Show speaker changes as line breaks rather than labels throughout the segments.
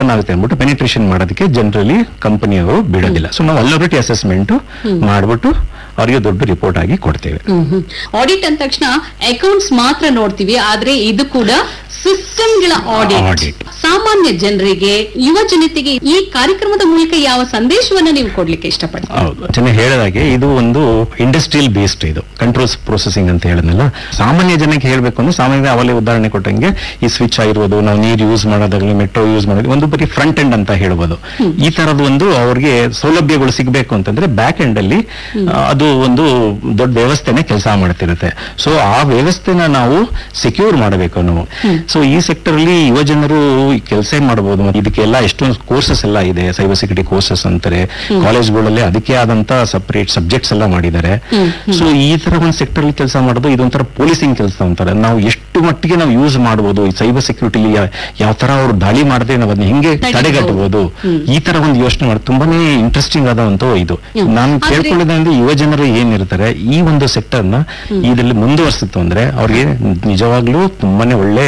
Open ಆಗುತ್ತೆ ಅಂದ್ಬಿಟ್ಟು penetration ಮಾಡೋದಕ್ಕೆ ಜನರಲಿ ಕಂಪನಿಯವರು ಬಿಡೋದಿಲ್ಲ ಸೊ ನಾವು ಅಲಬಿಲಿಟಿ ಅಸೆಸ್ಮೆಂಟ್ ಮಾಡ್ಬಿಟ್ಟು ಅವರಿಗೆ ದೊಡ್ಡ ರಿಪೋರ್ಟ್ ಆಗಿ ಕೊಡ್ತೇವೆ
ಆಡಿಟ್ ಅಂದ ತಕ್ಷಣ ಅಕೌಂಟ್ಸ್ ಮಾತ್ರ ನೋಡ್ತೀವಿ ಆದ್ರೆ ಇದು ಕೂಡ ಸಿಸ್ಟಮ್ಗಳ ಆಡಿಟ್
Audit.
ಸಾಮಾನ್ಯ ಜನರಿಗೆ ಯುವ ಜನತೆಗೆ ಈ ಕಾರ್ಯಕ್ರಮದ ಮೂಲಕ ಯಾವ ಸಂದೇಶವನ್ನ ನೀವು ಕೊಡ್ಲಿಕ್ಕೆ ಇಷ್ಟಪಡ್ತೀವಿ
ಹೌದು ಚೆನ್ನಾಗಿ ಹೇಳಿದಾಗೆ ಇದು ಒಂದು ಇಂಡಸ್ಟ್ರಿಯಲ್ ಬೇಸ್ಡ್ ಇದು ಕಂಟ್ರೋಲ್ಸ್ ಪ್ರೊಸೆಸಿಂಗ್ ಅಂತ ಹೇಳಿದ್ನಲ್ಲ ಸಾಮಾನ್ಯ ಜನಕ್ಕೆ ಹೇಳ್ಬೇಕು ಅಂದ್ರೆ ಸಾಮಾನ್ಯ ಅವಲೇ ಉದಾಹರಣೆ ಕೊಟ್ಟಂಗೆ ಈ ಸ್ವಿಚ್ ಆಗಿರ್ಬೋದು ನಾವು ನೀರು ಯೂಸ್ ಮಾಡೋದಾಗ್ಲಿ ಮೆಟ್ರೋ ಯೂಸ್ ಮಾಡೋದು ಒಂದು ಬರೀ ಫ್ರಂಟ್ ಎಂಡ್ ಅಂತ ಹೇಳ್ಬೋದು ಈ ತರದ ಒಂದು ಅವ್ರಿಗೆ ಸೌಲಭ್ಯಗಳು ಸಿಗ್ಬೇಕು ಅಂತಂದ್ರೆ ಬ್ಯಾಕ್ ಎಂಡ್ ಅಲ್ಲಿ ಆ, ಅದು ಒಂದು ದೊಡ್ಡ ವ್ಯವಸ್ಥೆನೆ ಕೆಲಸ ಮಾಡ್ತಿರುತ್ತೆ ಸೊ ಆ ವ್ಯವಸ್ಥೆನ ನಾವು ಸೆಕ್ಯೂರ್ ಮಾಡಬೇಕು ನಾವು ಸೊ ಈ ಸೆಕ್ಟರ್ ಅಲ್ಲಿ ಯುವ ಜನರು ಕೆಲಸ ಮಾಡಬಹುದು ಮತ್ತೆ ಇದಕ್ಕೆಲ್ಲ ಎಷ್ಟೊಂದು ಕೋರ್ಸಸ್ ಎಲ್ಲ ಇದೆ ಸೈಬರ್ ಸೆಕ್ಯೂರಿಟಿ ಕೋರ್ಸಸ್ ಅಂತಾರೆ ಕಾಲೇಜ್ಗಳಲ್ಲಿ ಅದಕ್ಕೆ ಆದಂತ ಸಪರೇಟ್ ಸಬ್ಜೆಕ್ಟ್ಸ್ ಎಲ್ಲ ಮಾಡಿದ್ದಾರೆ ಸೊ ಈ ತರ ಒಂದು ಸೆಕ್ಟರ್ ಅಲ್ಲಿ ಕೆಲಸ ಮಾಡೋದು ಇದೊಂಥರ ಪೊಲೀಸಿಂಗ್ ಕೆಲಸ ಅಂತಾರೆ ನಾವು ಎಷ್ಟು ಮಟ್ಟಿಗೆ ನಾವು ಯೂಸ್ ಮಾಡಬಹುದು ಈ ಸೈಬರ್ ಸೆಕ್ಯೂರಿಟಿ ಯಾವ ತರ ಅವ್ರು ದಾಳಿ ಮಾಡದೆ ನಾವು ಅದನ್ನ ಹೆಂಗೆ
ತಡಿಬೋದು.
ತಡೆಗಟ್ಟಬಹುದು ಈ ತರ ಒಂದು ಯೋಚನೆ ಮಾಡಿ ತುಂಬಾನೇ ಇಂಟ್ರೆಸ್ಟಿಂಗ್ ಆದಂತ ಇದು
ಹ್ಮ್.
ನಾನು
ಆದ್ರೆ-
ಕೇಳ್ಕೊಳ್ಳೋದಂದ್ರೆ ಯುವ ಜನರು ಏನಿರ್ತಾರೆ ಈ ಒಂದು ಸೆಕ್ಟರ್ ನ ಇದರಲ್ಲಿ ಮುಂದುವರ್ಸಿತ್ತು ಅಂದ್ರೆ ಅವ್ರಿಗೆ ನಿಜವಾಗ್ಲೂ ತುಂಬಾನೇ ಒಳ್ಳೆ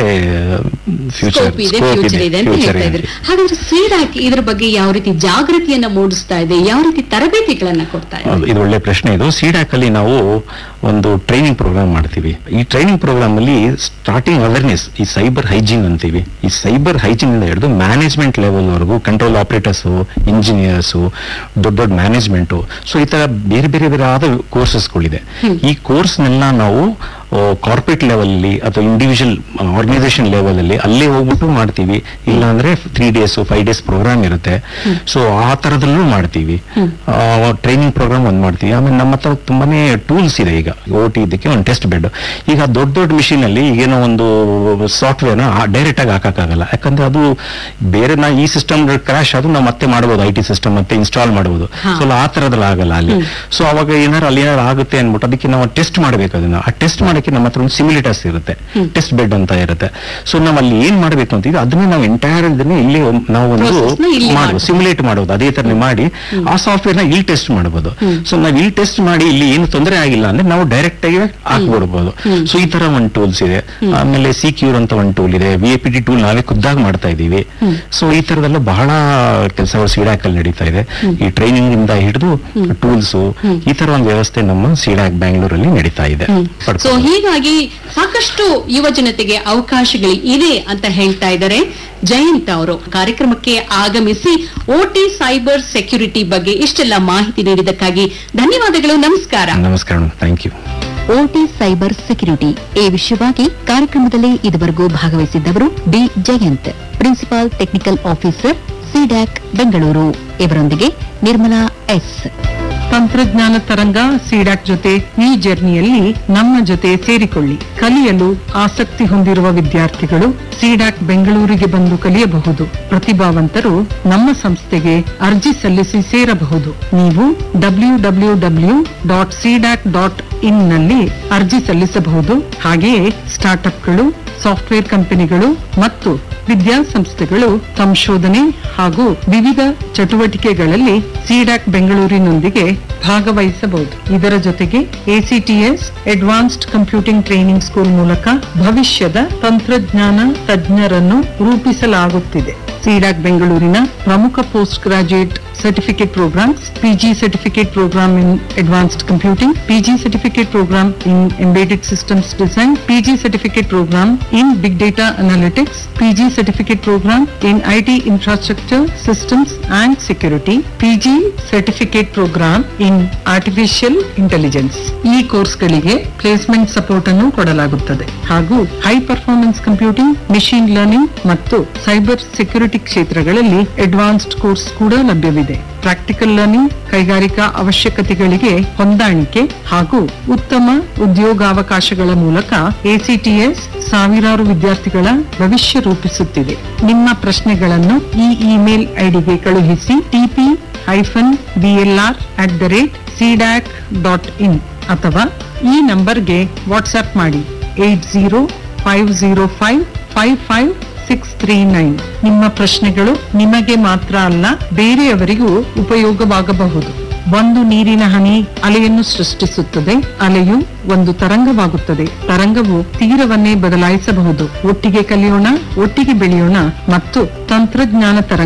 ಫ್ಯೂಚರ್
ಸ್ಕೋಪ್ ಇದೆ ಫ್ಯೂಚರ್ ಇದೆ ಅಂತ ಹೇಳ್ತಾ ಇದ್ರು ಹಾಗಾದ್ರೆ ಸಿಡಾಕ್ ಇದ್ರ ಬಗ್ಗೆ ಯಾವ ರೀತಿ ಜಾಗೃತಿಯನ್ನ ಮೂಡಿಸ್ತಾ ಇದೆ ಯಾವ ರೀತಿ ತರಬೇತಿಗಳನ್ನ ಕೊಡ್ತಾ ಇದೆ
ಹೌದು, ಇದು ಒಳ್ಳೆ ಪ್ರಶ್ನೆ ಇದು ಸಿಡಾಕ್ ಅಲ್ಲಿ ನಾವು ಒಂದು ಟ್ರೈನಿಂಗ್ ಪ್ರೋಗ್ರಾಮ್ ಮಾಡ್ತೀವಿ ಈ ಟ್ರೈನಿಂಗ್ ಪ್ರೋಗ್ರಾಮ್ ಅಲ್ಲಿ ಸ್ಟಾರ್ಟಿಂಗ್ ಅವೇರ್ನೆಸ್ ಈ ಸೈಬರ್ ಹೈಜೀನ್ ಅಂತೀವಿ ಈ ಸೈಬರ್ ಹೈಜೀನ್ ಇಂದ ಹಿಡಿದು ಮ್ಯಾನೇಜ್ಮೆಂಟ್ ಲೆವೆಲ್ ವರೆಗೂ ಕಂಟ್ರೋಲ್ ಆಪರೇಟರ್ಸ್ ಇಂಜಿನಿಯರ್ಸ್ ದೊಡ್ಡ ದೊಡ್ಡ ಮ್ಯಾನೇಜ್ಮೆಂಟ್ ಸೊ ಈ ತರ ಬೇರೆ ಬೇರೆ ಬೇರೆ ಆದ ಕೋರ್ಸಸ್ಗಳಿದೆ ಈ ಕೋರ್ಸ್ನೆಲ್ಲ ನಾವು ಕಾರ್ಪೊರೇಟ್ ಲೆವೆಲ್ ಅಲ್ಲಿ ಅಥವಾ ಇಂಡಿವಿಜುವಲ್ ಆರ್ಗನೈಸೇಷನ್ ಲೆವೆಲ್ ಅಲ್ಲಿ ಅಲ್ಲೇ ಹೋಗ್ಬಿಟ್ಟು ಮಾಡ್ತೀವಿ ಇಲ್ಲಾಂದ್ರೆ three days five days program ಇರುತ್ತೆ ಸೊ ಆ ತರದಲ್ಲೂ ಮಾಡ್ತೀವಿ ಟ್ರೈನಿಂಗ್ ಪ್ರೋಗ್ರಾಮ್ ಒಂದ್ ಮಾಡ್ತೀವಿ ಆಮೇಲೆ ನಮ್ಮ ಹತ್ರ ತುಂಬಾನೇ ಟೂಲ್ಸ್ ಇದೆ ಈಗ ಓ ಟಿ ಇದಕ್ಕೆ ಒಂದು ಟೆಸ್ಟ್ ಬೆಡ್ ಈಗ ದೊಡ್ಡ ದೊಡ್ಡ ಮಿಷಿನ್ ಅಲ್ಲಿ ಏನೋ ಒಂದು ಸಾಫ್ಟ್ವೇರ್ ನ ಡೈರೆಕ್ಟ್ ಆಗಿ ಹಾಕಕ್ಕಾಗಲ್ಲ ಯಾಕಂದ್ರೆ ಅದು ಬೇರೆ ನಾ ಈ ಸಿಸ್ಟಮ್ ಕ್ರಾಶ್ ಆದ್ರೂ ನಾವು ಮತ್ತೆ ಮಾಡಬಹುದು ಐ ಟಿ ಸಿಸ್ಟಮ್ ಮತ್ತೆ ಇನ್ಸ್ಟಾಲ್ ಮಾಡಬಹುದು
ಹಾ.
ಸೊ ಆ ತರದಲ್ಲಿ ಆಗಲ್ಲ ಅಲ್ಲಿ ಸೊ ಅವಾಗ ಏನಾರು ಅಲ್ಲಿ ಏನಾರು ಆಗುತ್ತೆ ಅನ್ಬಿಟ್ಟು ಅದಕ್ಕೆ ನಾವು ಟೆಸ್ಟ್ ಮಾಡಬೇಕು ಅದನ್ನ ಆ ಟೆಸ್ಟ್ ಮಾಡಕ್ಕೆ ನಮ್ಮ ಹತ್ರ ಒಂದು ಸಿಮಿಲೇಟರ್ಸ್ ಇರುತ್ತೆ ಟೆಸ್ಟ್ ಬೆಡ್ ಅಂತ ಇರುತ್ತೆ ಸೊ ನಾವು ಅಲ್ಲಿ ಏನ್ ಮಾಡಬೇಕು ಅಂತ ಇದೆ ಅದನ್ನ ನಾವು ಎಂಟೈರ್ ಇದನ್ನ ಇಲ್ಲಿ ಒಂದ್- ನಾವು ಒಂದು
Process ನ ಇಲ್ಲಿ
ಮಾಡುದು
ಮಾಡ್ಬೋದು.
ಸಿಮ್ಯುಲೇಟ್ ಮಾಡೋದು ಅದೇ ತರ ಮಾಡಿ ಆ ಸಾಫ್ಟ್ವೇರ್ ನ ಇಲ್ಲಿ ಟೆಸ್ಟ್ ಮಾಡಬಹುದು ಸೊ ನಾವು ಇಲ್ಲಿ ಟೆಸ್ಟ್ ಮಾಡಿ ಇಲ್ಲಿ ಏನು ತೊಂದರೆ ಆಗಿಲ್ಲ ಅಂದ್ರೆ ನಾವು ಡೈರೆಕ್ಟ್ ಆಗಿ ಹಾಕ್ಬಿಡ್ಬೋದು ಸೊ ಈ ತರ ಒಂದು ಟೂಲ್ಸ್ ಇದೆ ಆಮೇಲೆ ಸಿಕ್ಯೂರ್ ಅಂತ ಒಂದು ಟೂಲ್ ಇದೆ ವಿ ಪಿ ಟಿ ಟೂಲ್ ನಾವೇ ಖುದ್ದಾಗಿ ಮಾಡ್ತಾ ಇದೀವಿ ಸೊ ಈ ತರದೆಲ್ಲ ಬಹಳ ಕೆಲಸಗಳು ಸಿಡಾಕ್ ಅಲ್ಲಿ ನಡೀತಾ ಇದೆ ಈ ಟ್ರೈನಿಂಗ್ ಇಂದ ಹಿಡಿದು ಟೂಲ್ಸ್ ಈ ತರ ಒಂದು ವ್ಯವಸ್ಥೆ ನಮ್ಮ ಸಿಡಾಕ್ ಬ್ಯಾಂಗ್ಳೂರಲ್ಲಿ ನಡೀತಾ ಇದೆ
ಸೊ
ಪಡ್ಕೊಂಡು.
ಹೀಗಾಗಿ ಸಾಕಷ್ಟು ಯುವ ಜನತೆಗೆ ಅವಕಾಶಗಳು ಇದೆ ಅಂತ ಹೇಳ್ತಾ ಇದ್ದಾರೆ ಜಯಂತ್ ಅವರು ಕಾರ್ಯಕ್ರಮಕ್ಕೆ ಆಗಮಿಸಿ ಓಟಿ ಸೈಬರ್ ಸೆಕ್ಯೂರಿಟಿ ಬಗ್ಗೆ ಇಷ್ಟೆಲ್ಲ ಮಾಹಿತಿ ನೀಡಿದ್ದಕ್ಕಾಗಿ ಧನ್ಯವಾದಗಳು ನಮಸ್ಕಾರ
ನಮಸ್ಕಾರ thank you
OT cyber security ಈ ವಿಷಯವಾಗಿ ಕಾರ್ಯಕ್ರಮದಲ್ಲಿ ಇದುವರೆಗೂ ಭಾಗವಹಿಸಿದ್ದವರು D Jayant principal technical officer CDAC Bengaluru ಇವರೊಂದಿಗೆ ನಿರ್ಮಲಾ ಎಸ್
ತಂತ್ರಜ್ಞಾನ ತರಂಗ ಸಿಡಾಕ್ ಜೊತೆ ಈ ಜರ್ನಿಯಲ್ಲಿ ನಮ್ಮ ಜೊತೆ ಸೇರಿಕೊಳ್ಳಿ ಕಲಿಯಲು ಆಸಕ್ತಿ ಹೊಂದಿರುವ ವಿದ್ಯಾರ್ಥಿಗಳು ಸಿಡಾಕ್ ಬೆಂಗಳೂರಿಗೆ ಬಂದು ಕಲಿಯಬಹುದು ಪ್ರತಿಭಾವಂತರು ನಮ್ಮ ಸಂಸ್ಥೆಗೆ ಅರ್ಜಿ ಸಲ್ಲಿಸಿ ಸೇರಬಹುದು ನೀವು W W W dot CDAC dot in ನಲ್ಲಿ ಅರ್ಜಿ ಸಲ್ಲಿಸಬಹುದು ಹಾಗೆಯೇ ಸ್ಟಾರ್ಟ್ಅಪ್ಗಳು ಸಾಫ್ಟ್ವೇರ್ ಕಂಪನಿಗಳು ಮತ್ತು ವಿದ್ಯಾಸಂಸ್ಥೆಗಳು ಸಂಶೋಧನೆ ಹಾಗೂ ವಿವಿಧ ಚಟುವಟಿಕೆಗಳಲ್ಲಿ ಸಿಡಾಕ್ ಬೆಂಗಳೂರಿನೊಂದಿಗೆ ಭಾಗವಹಿಸಬಹುದು ಇದರ ಜೊತೆಗೆ ACTS advanced computing training school ಮೂಲಕ ಭವಿಷ್ಯದ ತಂತ್ರಜ್ಞಾನ ತಜ್ಞರನ್ನು ರೂಪಿಸಲಾಗುತ್ತಿದೆ ಸಿಡಾಕ್ ಬೆಂಗಳೂರಿನ ಪ್ರಮುಖ post graduate certificate programs PG certificate program in advanced computing PG certificate program in embedded systems design PG certificate program in big data analytics PG certificate program in IT infrastructure systems and security PG certificate program in artificial intelligence ಈ ಕೋರ್ಸ್ಗಳಿಗೆ placement support ಅನ್ನು ಕೊಡಲಾಗುತ್ತದೆ ಹಾಗೂ high performance computing machine learning ಮತ್ತು cyber security ಕ್ಷೇತ್ರಗಳಲ್ಲಿ advanced course ಕೂಡ ಲಭ್ಯವಿದೆ practical learning ಕೈಗಾರಿಕಾ ಅವಶ್ಯಕತೆಗಳಿಗೆ ಹೊಂದಾಣಿಕೆ ಹಾಗೂ ಉತ್ತಮ ಉದ್ಯೋಗಾವಕಾಶಗಳ ಮೂಲಕ ಎಸಿಟಿಎಸ್ ಸಾವಿರಾರು ವಿದ್ಯಾರ್ಥಿಗಳ ಭವಿಷ್ಯ ರೂಪಿಸುತ್ತಿದೆ ನಿಮ್ಮ ಪ್ರಶ್ನೆಗಳನ್ನು ಈ ಇಮೇಲ್ ಐಡಿಗೆ ಕಳುಹಿಸಿ TP hyphen BLR at the rate CDAC dot in ಅಥವಾ ಈ ನಂಬರ್ಗೆ ವಾಟ್ಸ್ಆಪ್ ಮಾಡಿ eight zero five zero five five five six three nine ನಿಮ್ಮ ಪ್ರಶ್ನೆಗಳು ನಿಮಗೆ ಮಾತ್ರ ಅಲ್ಲ ಬೇರೆಯವರಿಗೂ ಉಪಯೋಗವಾಗಬಹುದು ಒಂದು ನೀರಿನ ಹನಿ ಅಲೆಯನ್ನು ಸೃಷ್ಟಿಸುತ್ತದೆ ಅಲೆಯು ಒಂದು ತರಂಗವಾಗುತ್ತದೆ ತರಂಗವು ತೀರವನ್ನೇ ಬದಲಾಯಿಸಬಹುದು ಒಟ್ಟಿಗೆ ಕಲಿಯೋಣ ಒಟ್ಟಿಗೆ ಬೆಳೆಯೋಣ ಮತ್ತು ತಂತ್ರಜ್ಞಾನ ತರಂಗ